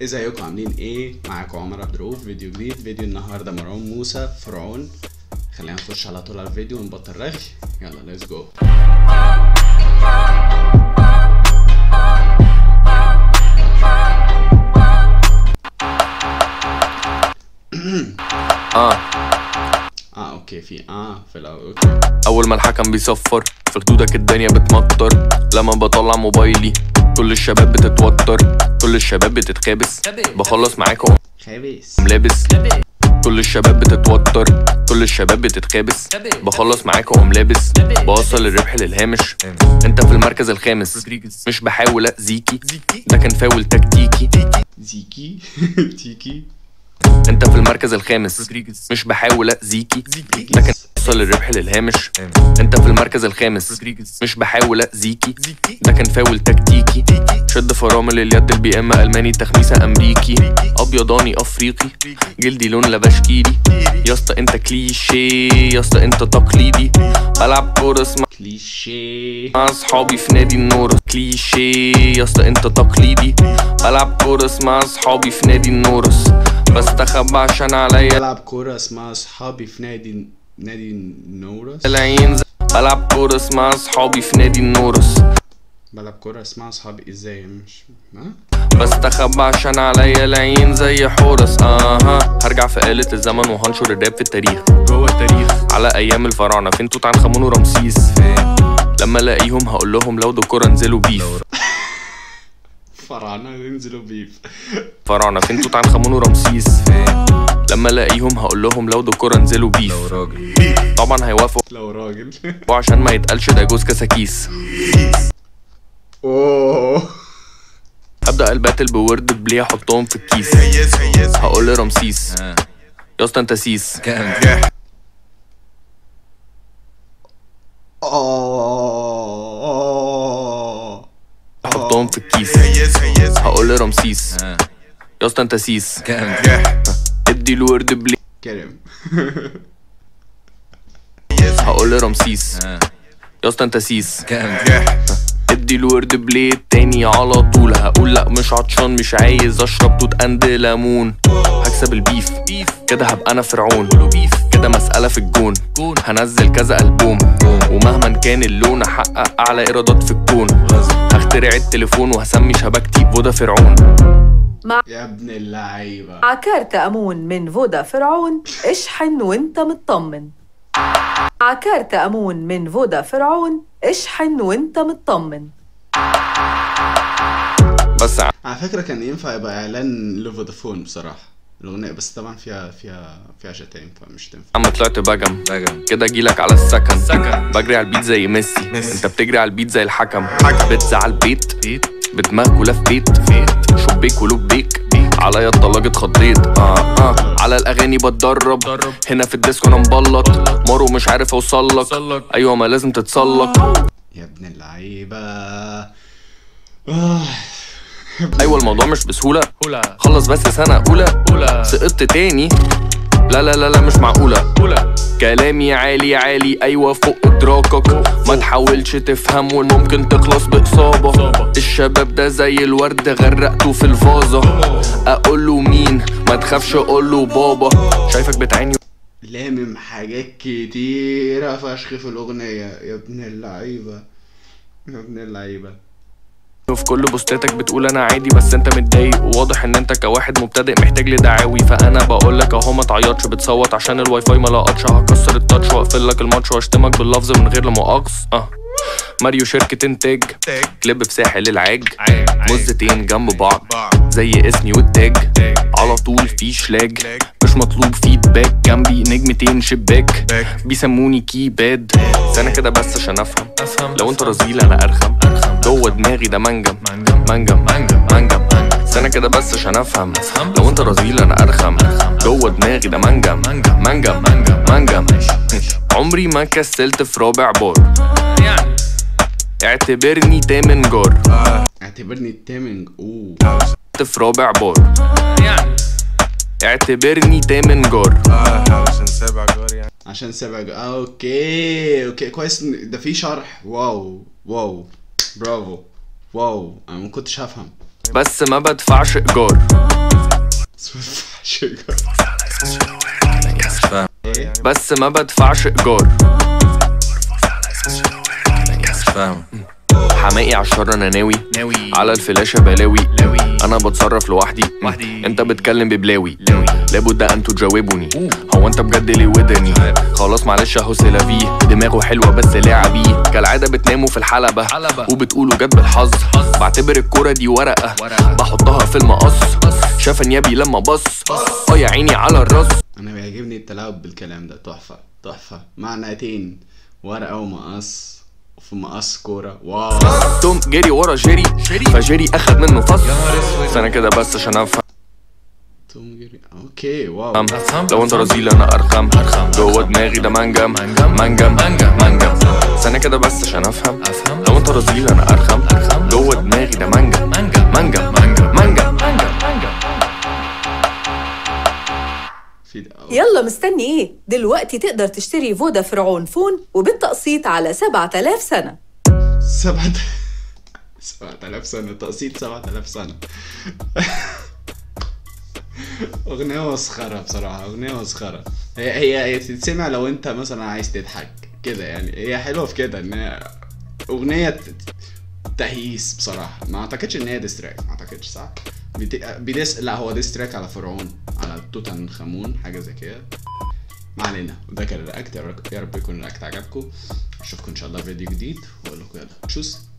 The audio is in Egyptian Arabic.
ازيكم عاملين ايه معاكم عمر عبد الرؤوف فيديو جديد فيديو النهارده مروان موسى فرعون خلينا نخش على طول على الفيديو ونبطل رغي يلا ليتس جو اه اه اوكي في اه في الاول اوكي اول ما الحكم بيصفر في خدودك الدنيا بتمطر لما بطلع موبايلي كل الشباب بتتوتر كل الشباب بتتخابس بخلص معاكم خابس لابس كل الشباب بتتوتر كل الشباب بتتخابس بخلص معاكم وقوم لابس بوصل الربح للهامش انت في المركز الخامس مش بحاول اذيكي ده كان فاول تكتيكي زيكي تيكي انت في المركز الخامس مش بحاول اذيكي ده كان وصل الربح للهامش انت في المركز الخامس مش بحاول اذيكي ده كان فاول تكتيكي شد فرامل اليد البي ام الماني تخميسه امريكي ابيضاني افريقي جلدي لون لبشكيلي يا اسطى انت كليشيه يا اسطى انت تقليدي بلعب كوره اسمها كليشيه مع اصحابي في نادي النورس كليشيه يا اسطى انت تقليدي بلعب كورس مع اصحابي في نادي النورس بستخبى عشان عليا بلعب كورة اسمها اصحابي في نادي نادي نورس العين زي- بلعب كورس مع اصحابي في نادي النورس بلعب كورة اسمها اصحابي ازاي مش ها بستخبى عشان عليا العين زي حورس اها هرجع في آلة الزمن وهنشر الراب في التاريخ جوه التاريخ على ايام الفراعنه فين توت عنخ امون ورمسيس لما الاقيهم هقول لهم لو دكورة انزلوا بيف فراعنة ينزلوا بيف فراعنه فين توت عنخ امون ورمسيس لما الاقيهم هقول لهم لو دكورة انزلوا بيف طبعا هيوافقوا لو راجل عشان ما يتقالش ده جوز كساكيس اوه ابدا الباتل بورد بليه احطهم في الكيس هقول لرمسيس يا اسطى انت سيس اه احطهم في الكيس هقول لرمسيس يا اسطى انت سيس ادي الورد بليه كريم هقول لرمسيس يا اسطى انت سيس ادي الورد بليه تاني على طول هقول لا مش عطشان مش عايز اشرب توت اند ليمون هكسب البيف كده هبقى انا فرعون كده مسألة في الجون هنزل كذا ألبوم ومهما كان اللون احقق اعلى ايرادات في الكون هخترع التليفون وهسمي شبكتي فودا فرعون يا ابن اللعيبة مع كارت أمون من فودا فرعون اشحن وانت مطمن مع كارت أمون من فودا فرعون اشحن وانت مطمن بس على فكرة كان ينفع يبقى اعلان لفودافون بصراحة الاغنية بس طبعا فيها فيها فيها شتايم فمش تنفع عم طلعت بجم كده اجيلك على السكن بجري على البيت زي ميسي انت بتجري على البيت زي الحكم بتزعل البيت بدماغك ولا في بيت شبيك ولبيك عليا الطلاق اتخضيت آه آه على الاغاني بتدرب هنا في الديسكو انا مبلط مارو مش عارف اوصل لك ايوه ما لازم تتسلق يا ابن اللعيبة آه. ايوه الموضوع مش بسهوله خلص بس سنه اولى سقطت تاني لا لا لا لا مش معقوله كلامي عالي عالي ايوه فوق ادراكك ما تحاولش تفهم وممكن تخلص باصابه الشباب ده زي الورد غرقته في الفازه اقول له مين ما تخافش اقول له بابا شايفك بتعاني لامم حاجات كتيرة فشخ في الأغنية يا ابن اللعيبة يا ابن اللعيبة وفي كل بوستاتك بتقول انا عادي بس انت متضايق وواضح ان انت كواحد مبتدئ محتاج لدعاوي فانا بقول لك اهو ما تعيطش بتصوت عشان الواي فاي ما لقطش هكسر التاتش واقفل لك الماتش واشتمك باللفظ من غير لمؤاخذ اه ماريو شركة انتاج كليب في ساحل العاج مزتين جنب بعض زي اسمي والتاج على طول في شلاج مش مطلوب فيدباك جنبي نجمتين شباك بيسموني كيباد سنة كده بس عشان افهم لو انت رزيل انا ارخم جوه دماغي ده منجم منجم منجم سنة كده بس عشان افهم لو انت رزيل انا ارخم جوه دماغي ده منجم منجم منجم عمري ما كسلت في رابع بار اعتبرني تامن جار اعتبرني التامن اوه في رابع بار اعتبرني تامن جار عشان سابع جار يعني عشان سبع جو... آه، اوكي اوكي كويس إن ده في شرح واو واو برافو واو انا ما كنتش هفهم بس ما بدفعش ايجار شجر مش فاهم ايه بس ما بدفعش ايجار مش فاهم حماقي عالشر انا ناوي ناوي على الفلاشة بلاوي لاوي. انا بتصرف لوحدي وحدي. انت بتكلم ببلاوي لاوي. لابد ده انتوا تجاوبوني هو انت بجد ليه ودني خلاص معلش اهو سيلافيه دماغه حلوه بس لعبيه كالعاده بتناموا في الحلبه حلبة. وبتقولوا جت بالحظ بعتبر الكوره دي ورقه ورقة. بحطها في المقص شاف انيابي لما بص اه يا عيني على الراس انا بيعجبني التلاعب بالكلام ده تحفه تحفه معناتين ورقه ومقص وفي مقص كوره واو توم جري ورا جيري فجيري اخد منه فص يا نهار اسود. سنه كده بس عشان افهم توم جيري اوكي واو أفهم. لو انت رزيل انا ارخم أرخم. جوه دماغي ده منجم منجم. منجم منجم. منجم سنه كده بس عشان افهم أفهم. لو انت رزيل انا ارخم أرخم. جوه دماغي ده منجم منجم. منجم منجم. منجم في ده يلا مستني ايه؟ دلوقتي تقدر تشتري فودا فرعون فون وبالتقسيط على 7000 سنة سبعة سبعة آلاف سنة تقسيط سبعة آلاف سنة أغنية مسخرة بصراحة أغنية مسخرة هي هي هي تتسمع لو أنت مثلا عايز تضحك كده يعني هي حلوة في كده إن هي أغنية ت- تهييس بصراحة ما أعتقدش إن هي ديستراك ما أعتقدش صح؟ بت- بديس لا هو ديستراك على فرعون على توت عنخ آمون حاجة زي كده ما علينا وده كان الرياكت يا رب- يا رب يكون الرياكت عجبكم اشوفكم ان شاء الله في فيديو جديد واقول لكم يلا تشوس